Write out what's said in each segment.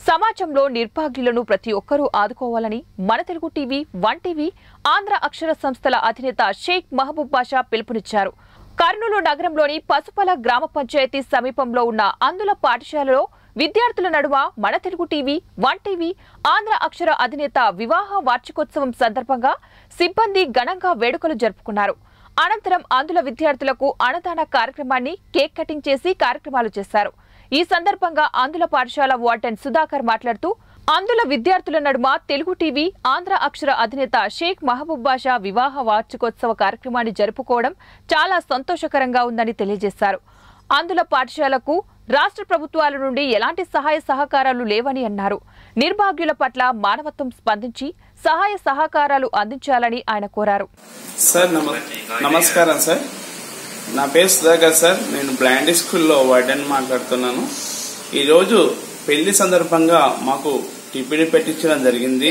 సమాజంలో నిర్భాగ్యులను ప్రతి ఒక్కరూ ఆదుకోవాలని మన Telugu TV one TV Andhra Akshara సంస్థల అధినేత షేక్ మహబూబ్ బాషా పిలుపునిచ్చారు కర్నూలు నగరంలోని పసుపల గ్రామ పంచాయతీ సమీపంలో ఉన్న అందుల పాఠశాలలో విద్యార్థుల నడుమ మన Telugu TV one TV Andhra Akshara అధినేత వివాహ వార్షికోత్సవం సందర్భంగా సిబ్బంది ఘనంగా వేడుకలు జరుపుకున్నారు అనంతరం అందుల విద్యార్థులకు అన్నదాన కార్యక్రమాన్ని కేక్ కటింగ్ చేసి కార్యక్రమాలు చేశారు ఈ సందర్భంగా ఆంధ్ర పాఠశాల వార్డెన్ సుధాకర్ మాట్లాడుతూ ఆంధ్ర విద్యార్థుల నడుమ తెలుగు టీవీ ఆంధ్ర అక్షర అధినేత షేక్ మహబూబ్ బాషా వివాహ వార్షికోత్సవ కార్యక్రమాన్ని జరుపుకోవడం చాలా సంతోషకరంగా ఉందని తెలియజేశారు ఆంధ్ర పాఠశాలకు రాష్ట్ర ప్రభుత్వాల నుండి ఎలాంటి సహాయ సహకారాలు లేవని అన్నారు నిర్భాగ్యుల పట్ల మానవత్వం స్పందించి సహాయ సహకారాలు అందించాలని ఆయన కోరారు సార్ నమ నమస్కారం సార్ నా పేరు సుధాకర్ సార్ నేను బ్లైండ్ స్కూల్లో వార్డెన్ మాట్లాడుతున్నాను ఈరోజు పెళ్లి సందర్భంగా మాకు టిఫిన్ పెట్టించడం జరిగింది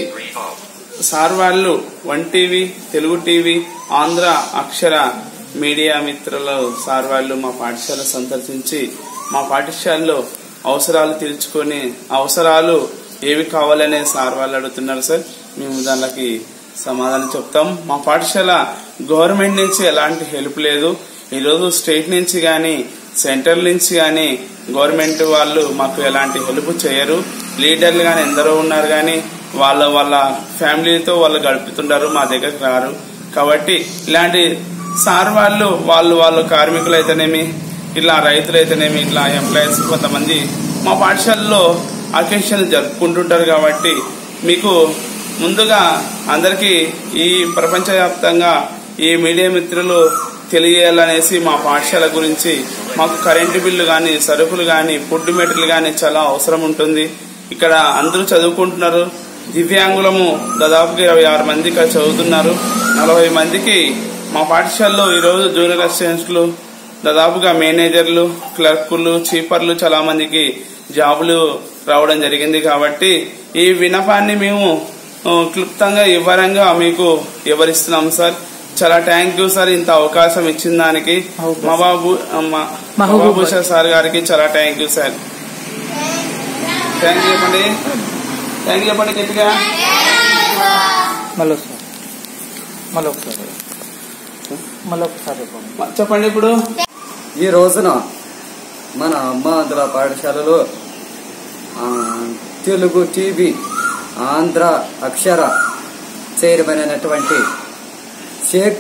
సార్ వాళ్ళు one TV Telugu TV Andhra Akshara media మిత్రులు సార్ వాళ్ళు మా పాఠశాల సందర్శించి మా పాఠశాలలో అవసరాలు తీర్చుకొని అవసరాలు ఏవి కావాలనే సార్ వాళ్ళు అడుగుతున్నారు సార్ మేము దానికి సమాధానం చెప్తాం మా పాఠశాల గవర్నమెంట్ నుంచి ఎలాంటి హెల్ప్ లేదు ఈరోజు స్టేట్ నుంచి కానీ సెంట్రల్ నుంచి కానీ గవర్నమెంట్ వాళ్ళు మాకు ఎలాంటి హెల్ప్ చేయరు లీడర్లు కానీ ఎందరో ఉన్నారు కానీ వాళ్ళ వాళ్ళ ఫ్యామిలీతో వాళ్ళు గడుపుతుంటారు మా దగ్గరకు రారు కాబట్టి ఇలాంటి సార్ వాళ్ళు వాళ్ళు వాళ్ళు కార్మికులు అయితేనేమి ఇట్లా రైతులు అయితేనేమి ఇట్లా ఎంప్లాయీస్ కొంతమంది మా పాఠశాలలో అకేషన్ జరుపుకుంటుంటారు కాబట్టి మీకు ముందుగా అందరికీ ఈ ప్రపంచవ్యాప్తంగా ఈ మీడియా మిత్రులు తెలియాలనేసి మా పాఠశాల గురించి మాకు కరెంటు బిల్లు కానీ సరుకులు కానీ ఫుడ్ మెటీరియల్ కానీ చాలా అవసరం ఉంటుంది ఇక్కడ అందరూ చదువుకుంటున్నారు దివ్యాంగులము దాదాపుగా ఇరవై ఆరు మంది ఇక్కడ చదువుతున్నారు నలభై మందికి మా పాఠశాలలో ఈరోజు జూనియర్ అసిస్టెంట్లు దాదాపుగా మేనేజర్లు క్లర్కులు చీపర్లు చాలా మందికి జాబులు రావడం జరిగింది కాబట్టి ఈ వినపాన్ని మేము ఆ, క్లుప్తంగా వివరంగా మీకు వివరిస్తున్నాం సార్ చాలా థ్యాంక్ యూ సార్ ఇంత అవకాశం ఇచ్చిన దానికి మా బాబు మా మహబూబ్ సార్ గారికి చాలా thank you sir thank you చెప్పండి థ్యాంక్ యూ చెప్పండి గట్టిగా మళ్ళీ ఒకసారి మళ్ళీ ఒకసారి మళ్ళీ ఒకసారి చెప్పండి మ- చెప్పండి ఇప్పుడు ఈ రోజున మన అమ్మాంధ్ర పాఠశాలలో ఆ, తెలుగు టీవీ ఆంధ్ర అక్షర చైర్మన్ అయినటువంటి షేక్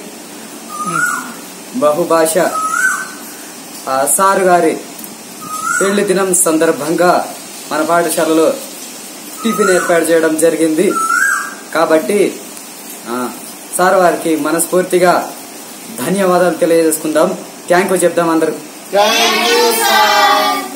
బహుభాష ఆ, సారు గారి పెళ్లి దినం సందర్భంగా మన పాఠశాలలో టిఫిన్ ఏర్పాటు చేయడం జరిగింది కాబట్టి ఆ, సార్ వారికి మనస్ఫూర్తిగా ధన్యవాదాలు తెలియజేసుకుందాం థ్యాంక్ యూ చెప్దాం అందరూ Thank you, sir.